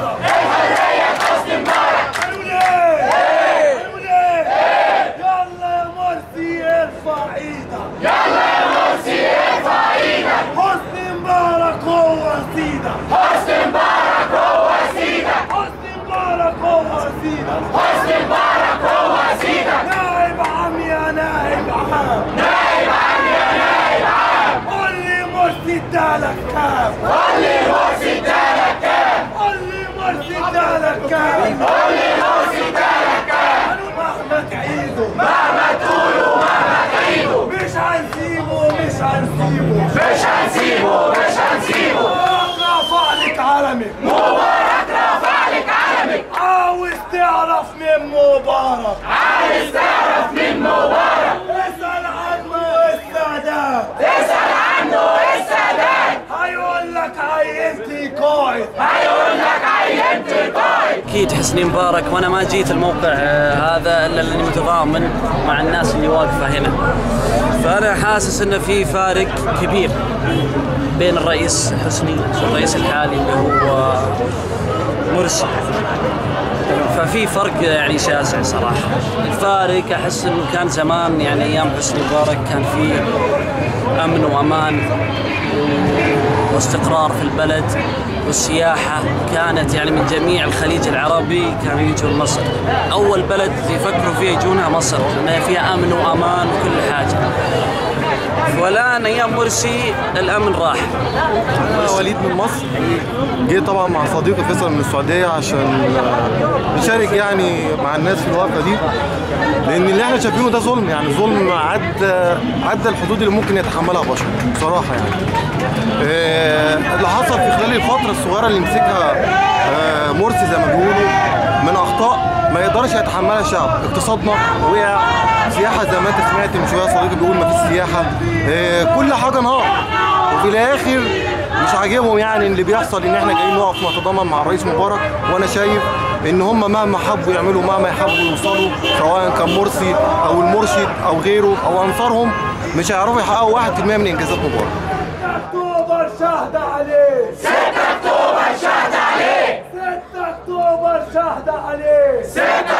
مبارك الحرية لحسني مبارك قالوا ليه؟ قالوا ليه؟ يلا يا مرسي ارفع ايدك يلا يا مرسي ارفع ايدك حسني مبارك هو سيدك حسني مبارك هو سيدك حسني مبارك هو سيدك حسني مبارك هو سيدك نائب عم يا نائب عام نائب عم يا نائب عام قول لي مرسي ادالك كام قول لي مرسي ادالك كام قول لي مرسي ادالك كام قول لي مرسي ادالك كام مهما تعيدوا مهما تقولوا مهما تعيدوا مش هنسيبه مش هنسيبه مش هنسيبه مش هنسيبه مبارك رفع لك علمك مبارك رفع لك علمك عاوز تعرف مين مبارك عاوز تعرف مين مبارك اسأل عنه السادات اسأل عنه السادات هيقول لك عينتي قائد هيقول لك عينتي قائد اكيد حسني مبارك وانا ما جيت الموقع آه، هذا الا لاني متضامن مع الناس اللي واقفه هنا فانا حاسس انه في فارق كبير بين الرئيس حسني والرئيس الحالي اللي هو مرسي ففي فرق يعني شاسع صراحه الفارق احس انه كان زمان يعني ايام حسني مبارك كان في امن وامان واستقرار في البلد والسياحة كانت يعني من جميع الخليج العربي كانوا يجوا مصر أول بلد يفكروا فيها يجونها مصر لأن فيها أمن وأمان وكل حاجة والآن أيام مرسي الأمن راح انا وليد من مصر جه طبعا مع صديقي فيصل من السعوديه عشان آه، نشارك يعني مع الناس في الوقفه دي لان اللي احنا شايفينه ده ظلم يعني ظلم عدى عدى الحدود اللي ممكن يتحملها بشر بصراحه يعني آه، اللي حصل في خلال الفتره الصغيره اللي مسكها آه، مرسي زي ما بيقولوا من اخطاء ما يقدرش يتحملها الشعب اقتصادنا وقع سياحه زي ما انت سمعت من شويه صديقي بيقول ما فيش سياحه آه، كل حاجه انهار وفي الاخر مش عاجبهم يعني اللي بيحصل ان احنا جايين نقف نتضامن مع الرئيس مبارك وانا شايف ان هم مهما حبوا يعملوا مهما يحبوا يوصلوا سواء كان مرسي او المرشد او غيره او انصارهم مش هيعرفوا يحققوا 1% من انجازات مبارك اكتوبر شهد عليه 6 اكتوبر شهد عليه 6 اكتوبر شهد عليه 6